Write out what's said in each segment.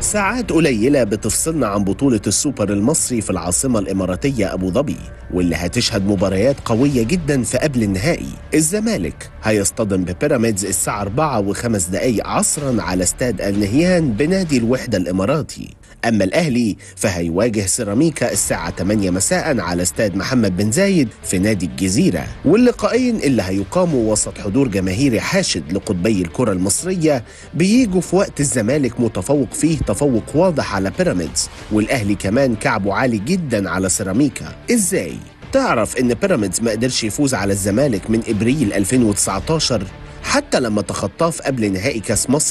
ساعات قليلة بتفصلنا عن بطولة السوبر المصري في العاصمة الإماراتية أبو ظبي واللي هتشهد مباريات قوية جدا في قبل النهائي الزمالك هيصطدم ببيراميدز الساعة 4 وخمس دقايق عصرا على استاد النهيان بنادي الوحدة الإماراتي أما الأهلي فهيواجه سيراميكا الساعة 8 مساء على استاد محمد بن زايد في نادي الجزيرة واللقاءين اللي هيقاموا وسط حضور جماهيري حاشد لقطبي الكرة المصرية بيجوا في وقت الزمالك متفوق فيه تفوق واضح على بيراميدز والأهلي كمان كعبه عالي جدا على سيراميكا إزاي؟ تعرف إن بيراميدز ما قدرش يفوز على الزمالك من إبريل 2019 حتى لما تخطاه في قبل نهائي كاس مصر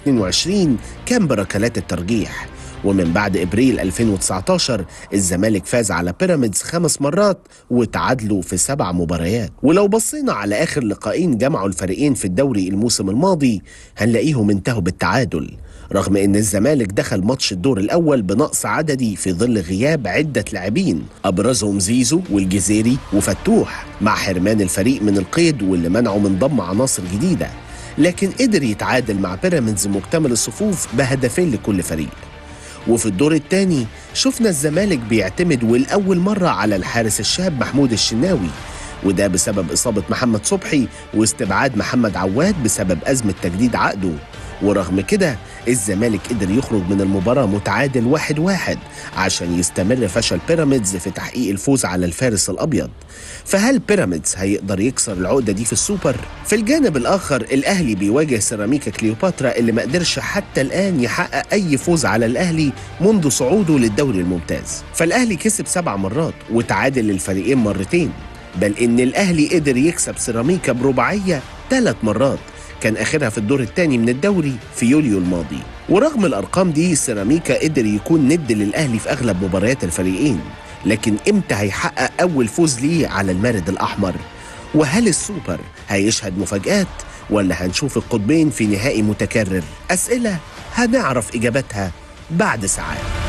2022 كان بركلات الترجيح ومن بعد ابريل 2019 الزمالك فاز على بيراميدز خمس مرات وتعادلوا في سبع مباريات ولو بصينا على اخر لقاءين جمعوا الفريقين في الدوري الموسم الماضي هنلاقيهم انتهوا بالتعادل رغم ان الزمالك دخل ماتش الدور الاول بنقص عددي في ظل غياب عده لاعبين ابرزهم زيزو والجزيري وفتوح مع حرمان الفريق من القيد واللي منعه من ضم عناصر جديده لكن قدر يتعادل مع بيراميدز مكتمل الصفوف بهدفين لكل فريق وفي الدور الثاني شفنا الزمالك بيعتمد والأول مرة على الحارس الشاب محمود الشناوي وده بسبب إصابة محمد صبحي واستبعاد محمد عواد بسبب أزمة تجديد عقده ورغم كده الزمالك قدر يخرج من المباراة متعادل واحد واحد عشان يستمر فشل بيراميدز في تحقيق الفوز على الفارس الأبيض فهل بيراميدز هيقدر يكسر العقدة دي في السوبر؟ في الجانب الآخر الأهلي بيواجه سيراميكا كليوباترا اللي ما قدرش حتى الآن يحقق أي فوز على الأهلي منذ صعوده للدوري الممتاز فالأهلي كسب سبع مرات وتعادل الفريقين مرتين بل إن الأهلي قدر يكسب سيراميكا برباعية ثلاث مرات كان اخرها في الدور الثاني من الدوري في يوليو الماضي ورغم الارقام دي سيراميكا قدر يكون ند للاهلي في اغلب مباريات الفريقين لكن امتى هيحقق اول فوز ليه على المارد الاحمر وهل السوبر هيشهد مفاجات ولا هنشوف القطبين في نهائي متكرر اسئله هنعرف اجابتها بعد ساعات